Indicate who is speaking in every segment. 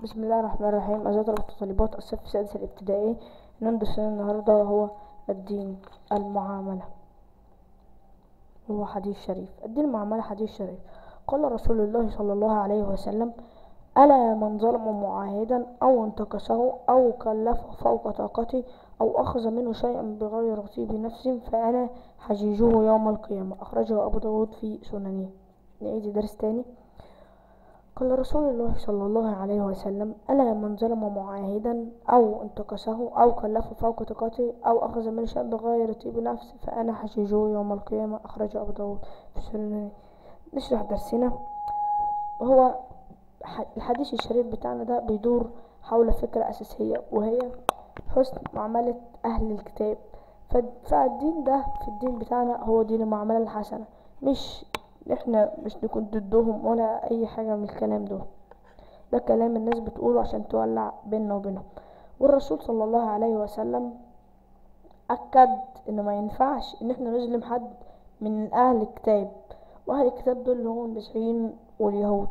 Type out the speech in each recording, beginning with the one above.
Speaker 1: بسم الله الرحمن الرحيم أعزائي طلبة وطالبات الصف السادس الابتدائي ندرس النهاردة وهو الدين المعاملة هو حديث شريف الدين المعاملة حديث شريف قال رسول الله صلى الله عليه وسلم ألا من ظلم معاهدا أو انتكسه أو كلفه فوق طاقته أو أخذ منه شيئا بغير طيب نفس فأنا حجيجه يوم القيامة أخرجه أبو داود في سننه نعيد درس تاني قال رسول الله صلى الله عليه وسلم ألا من ظلم معاهدا أو انتكسه أو كلفه فوق طاقته أو أخذ منه شيئا بغير طيب نفس فأنا حجيجه يوم القيامة أخرجه أبو داود في سننه نشرح درسنا هو الحديث الشريف بتاعنا ده بيدور حول فكرة أساسية وهي حسن معاملة أهل الكتاب فالدين ده في الدين بتاعنا هو دين المعاملة الحسنة مش احنا مش نكون ضدهم ولا أي حاجة من الكلام ده ده كلام الناس بتقوله عشان تولع بيننا وبينهم والرسول صلى الله عليه وسلم أكد إن ما ينفعش إن احنا نظلم حد من أهل الكتاب وأهل الكتاب دول اللي هم المسيحيين واليهود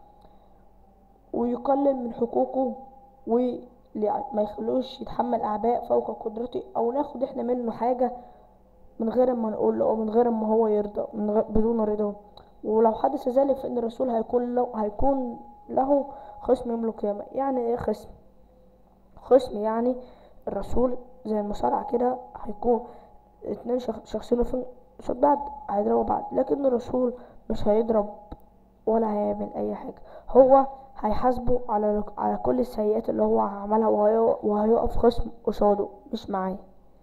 Speaker 1: ويقلل من حقوقه وما يخلوش يتحمل أعباء فوق قدرته أو ناخد احنا منه حاجة من غير ما نقول له أو من غير ما هو يرضى من غير بدون رضاه ولو حدث ذلك فإن الرسول هيكون له هيكون له خصم يوم القيامة يعني ايه خصم خصم يعني الرسول زي المصارعة كده هيكون اتنين شخصين في قصاد بعض هيضربوا بعض لكن الرسول مش هيضرب ولا هيعمل اي حاجة هو هيحاسبه على على كل السيئات اللي هو عملها وهيقف خصم قصاده مش معاه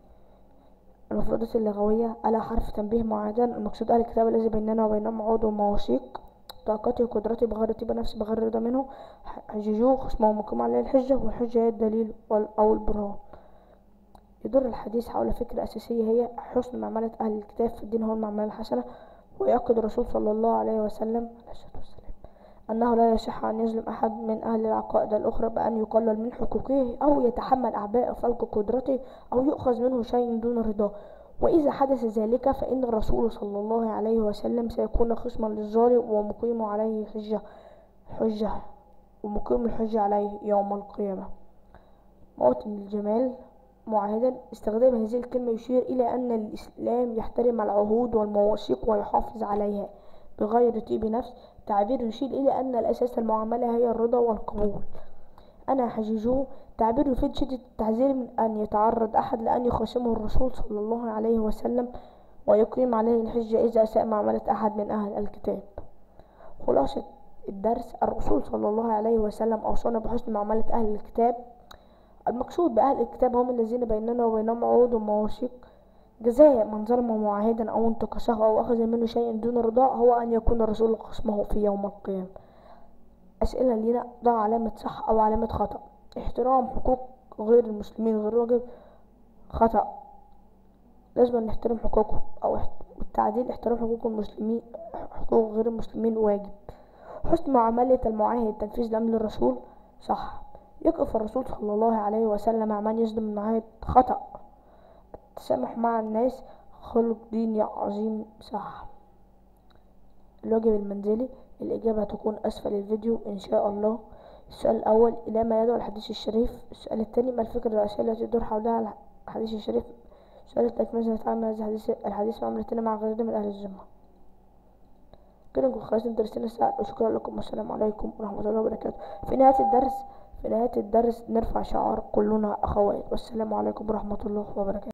Speaker 1: المفردات اللغوية ألا حرف تنبيه معادن المقصود أهل الكتاب الذي بيننا وبينهم عود ومواثيق طاقتي وقدرتي بغير طيب نفسي بغير رضا منه حججوه خصمه مقيم عليه الحجة والحجة هي الدليل أو البرهان يدور الحديث حول فكرة أساسية هي حسن معاملة أهل الكتاب في الدين هو المعاملة الحسنة ويؤكد الرسول صلى الله عليه وسلم أنه لا يصح أن يظلم أحد من أهل العقائد الأخرى بأن يقلل من حقوقه أو يتحمل أعباء فوق قدرته أو يؤخذ منه شيء دون رضاه وإذا حدث ذلك فإن الرسول صلى الله عليه وسلم سيكون خصما للظالم ومقيم عليه حجة حجة ومقيم الحجة عليه يوم القيامة موطن الجمال معاهدا استخدام هذه الكلمة يشير إلى أن الإسلام يحترم العهود والمواثيق ويحافظ عليها بغير طيب نفس تعبير يشير إلى أن الأساس المعاملة هي الرضا والقبول أنا حجيجه تعبير يفيد شدة التحذير من أن يتعرض أحد لأن يخاصمه الرسول صلى الله عليه وسلم ويقيم عليه الحجة إذا أساء معاملة أحد من أهل الكتاب خلاصة الدرس الرسول صلى الله عليه وسلم أوصانا بحسن معاملة أهل الكتاب المقصود بأهل الكتاب هم الذين بيننا وبينهم عهود ومواثيق جزاء من ظلم معاهدا أو انتقصه أو أخذ منه شيئا دون رضاء هو أن يكون الرسول خصمه في يوم القيامة أسئلة لينا ضع علامة صح أو علامة خطأ احترام حقوق غير المسلمين غير واجب خطأ لازم نحترم حقوقهم أو التعديل احترام حقوق المسلمين حقوق غير المسلمين واجب حسن معاملة المعاهد تنفيذ الأمر الرسول صح يقف الرسول صلى الله عليه وسلم مع من يظلم المعاهد خطأ التسامح مع الناس خلق ديني عظيم صح الواجب المنزلي الإجابة هتكون أسفل الفيديو إن شاء الله السؤال الأول إلى ما يدعو الحديث الشريف السؤال الثاني ما الفكرة الرئيسية التي تدور حولها الحديث الشريف السؤال الثالث ماذا نتعامل هذا الحديث الحديث معاملتنا مع غيرنا من أهل الذمة كده نكون خلصنا درسنا الساعة وشكرا لكم والسلام عليكم ورحمة الله وبركاته في نهاية الدرس في نهاية الدرس نرفع شعار كلنا أخوات والسلام عليكم ورحمة الله وبركاته